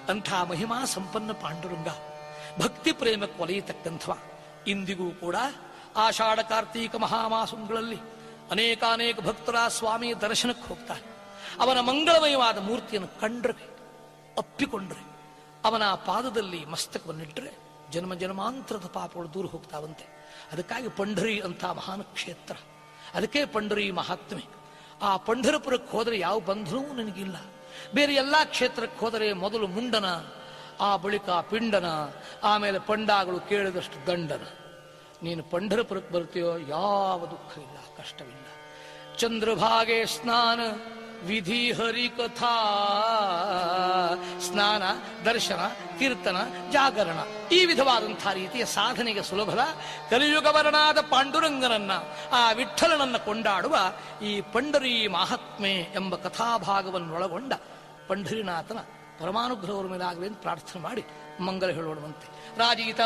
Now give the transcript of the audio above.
ಅಂಥ ಮಹಿಮಾ ಸಂಪನ್ನ ಪಾಂಡುರಂಗ ಭಕ್ತಿ ಪ್ರೇಮ ಕೊಲೆಯತಕ್ಕಂಥವ ಇಂದಿಗೂ ಕೂಡ ಆಷಾಢ ಕಾರ್ತೀಕ ಮಹಾಮಾಸಗಳಲ್ಲಿ ಅನೇಕಾನೇಕ ಭಕ್ತರ ಸ್ವಾಮಿಯ ದರ್ಶನಕ್ಕೆ ಹೋಗ್ತಾರೆ ಅವನ ಮಂಗಳಮಯವಾದ ಮೂರ್ತಿಯನ್ನು ಕಂಡ್ರೆ ಅಪ್ಪಿಕೊಂಡ್ರೆ ಅವನ ಪಾದದಲ್ಲಿ ಮಸ್ತಕವನ್ನಿಟ್ಟರೆ ಜನ್ಮ ಜನ್ಮಾಂತರದ ಪಾಪಗಳು ದೂರ ಹೋಗ್ತಾವಂತೆ ಅದಕ್ಕಾಗಿ ಪಂಢರಿ ಅಂತ ಮಹಾನ್ ಕ್ಷೇತ್ರ ಅದಕ್ಕೆ ಪಂಢರಿ ಮಹಾತ್ಮೆ ಆ ಪಂಢರಪುರಕ್ಕೆ ಹೋದರೆ ಯಾವ ಬಂಧನವೂ ನನಗಿಲ್ಲ ಬೇರೆ ಎಲ್ಲಾ ಕ್ಷೇತ್ರಕ್ಕೆ ಹೋದರೆ ಮೊದಲು ಮುಂಡನ ಆ ಬಳಿಕ ಪಿಂಡನ ಆಮೇಲೆ ಪಂಡಾಗಳು ಕೇಳಿದಷ್ಟು ದಂಡನ ನೀನು ಪಂಢರಪುರಕ್ಕೆ ಬರ್ತೀಯೋ ಯಾವ ದುಃಖ ಇಲ್ಲ ಕಷ್ಟವಿಲ್ಲ ಚಂದ್ರಭಾಗೆ ಸ್ನಾನ ವಿಧಿ ಹರಿಕಥಾ ಸ್ನಾನ ದರ್ಶನ ಕೀರ್ತನ ಜಾಗರಣ ಈ ವಿಧವಾದಂತಹ ರೀತಿಯ ಸಾಧನೆಗೆ ಸುಲಭದ ಕಲಿಯುಗವರನಾದ ಪಾಂಡುರಂಗನನ್ನ ಆ ವಿಠಲನನ್ನ ಕೊಂಡಾಡುವ ಈ ಪಂಡರಿ ಮಹಾತ್ಮೆ ಎಂಬ ಕಥಾಭಾಗವನ್ನೊಳಗೊಂಡ ಪಂಢರಿನಾಥನ ಪರಮಾನುಗ್ರಹವರ ಮೇಲೆ ಆಗಲಿ ಅಂತ ಪ್ರಾರ್ಥನೆ ಮಾಡಿ ಮಂಗಲ ಹೇಳೋಣವಂತೆ ರಾಜೀತ